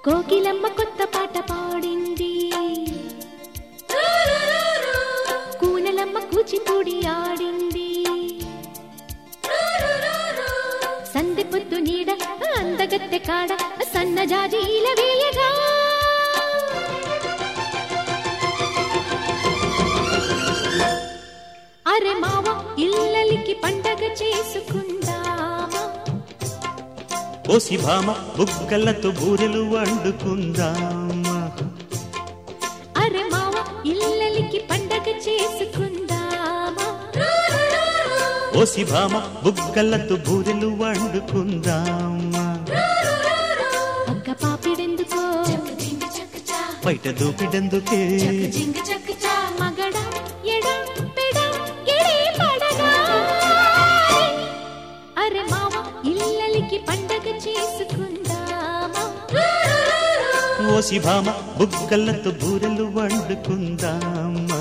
కోకిలమ్మ కొత్త పాట పాడింది కూనలమ్మ కూచిపూడి ఆడింది సందె పొద్దు నీడ అందగత్తె కాడ సన్నజాజీల వేయగా అరె మావ ఇల్లలికి పండగ చేసుకుందామా ఓసి భామ బుగ్గలతో బూరెలు వండుకుందామా అరె మావ ఇల్లలికి పండగ చేసుకుందామా ఓసి భామ బుగ్గలతో బూరెలు వండుకుందామా పక్క పాపిడెందుకో బయట దూపిడందుకే మగడ ఎడ పెడ గిడే పడగా అరె మావ ఇల్లలికి పండగ చేసుకుందామా ఓసి భామ బుగ్గలతో బూరెలు వండుకుందామా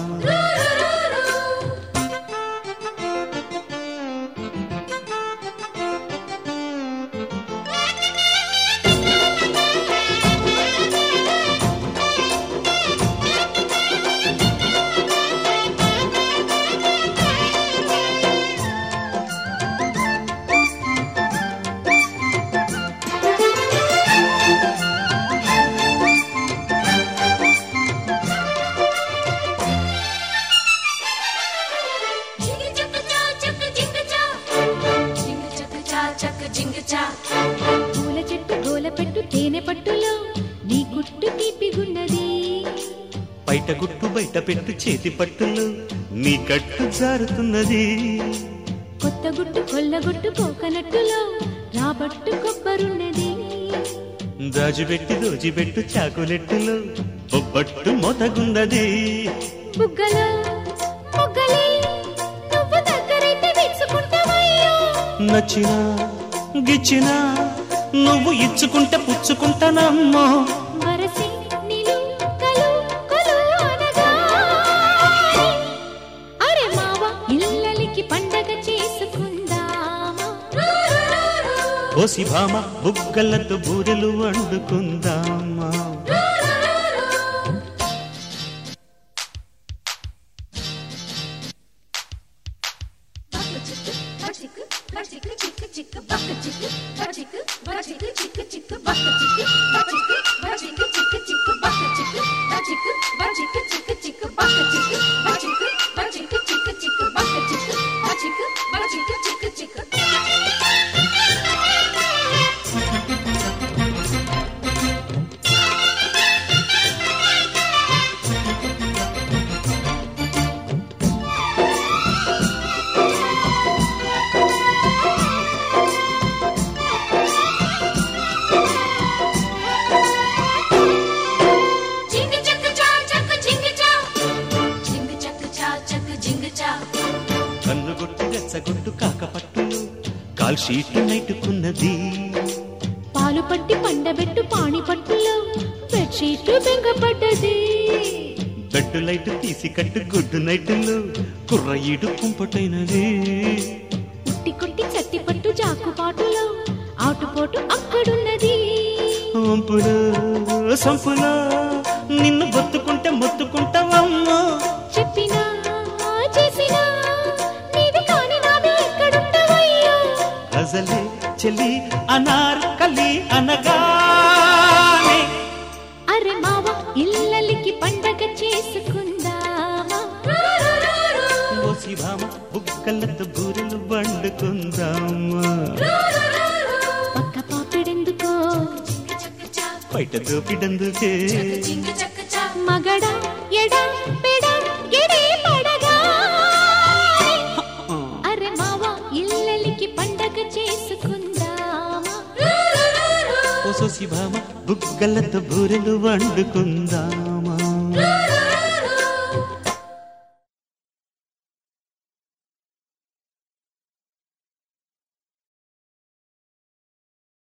పూల చెట్టు గోల పెట్టు తేనె పట్టులో నీ గుట్టు తీపిగున్నది బయట గుట్టు బయట పెట్టు చేతి పట్టులు నీ కట్టు జారుతున్నది కొత్త గుట్టు కొల్లగొట్టు కోకనట్టులో రాబట్టు కొబ్బరున్నది దాజుబెట్టి దోజిబెట్టు చాకులెట్టులు బొబ్బట్టు మొతగున్నది బుగ్గలో బుగ్గలే నువ్వు దగ్గరైతే విచ్చుకుంటావయ్యో నచ్చినా గిచ్చినా నువ్వు ఇచ్చుకుంటే పుచ్చుకుంటానమ్మో వరసి నిలు కలు కొలు అనగా అరే మావ ఇల్లలికి పండగ చేసుకుందామా ఓసి భామ బుగ్గలతో బూరెలు వండుకుందామా కన్నుగొట్టు గచ్చగొట్టు కాకపట్టులు కాల్ షీట్ నైటుకున్నది పాలు పట్టి పండబెట్టు పాణి పట్టులో బెడ్షీట్ బెంగపడ్డది బెడ్డు లైట్ తీసి కట్టు గుడ్డు నైటులు కుర్ర ఈడు కుంపటైనది ఉట్టి కొట్టి చట్టి పట్టు జాకుపాటులో ఆటుపోటు అక్కడున్నది వంపులో సంపులో నిన్ను బొత్తుకుంటే మొత్తుకుంటావమ్మో చెప్పినా చేసినా నీది కాని నాది ఎక్కడుంటావయ్యో గజలే చెలి అనార్కలి అనగానే అరె మావ ఇల్లలికి పండగ చేసుకుందామా ఓసి భామ బుగ్గలతో బూరెలు వండుకుందామా పక్క పాపిడెందుకో బయట దూపిడందుకే మగడ ఎడ పెడ గిడే పడగా అరె మావ ఇల్లలికి పండగ చేసుకుందామా ఓ సోసి భామ బుగ్గలతో బూరెలు వండుకుందామా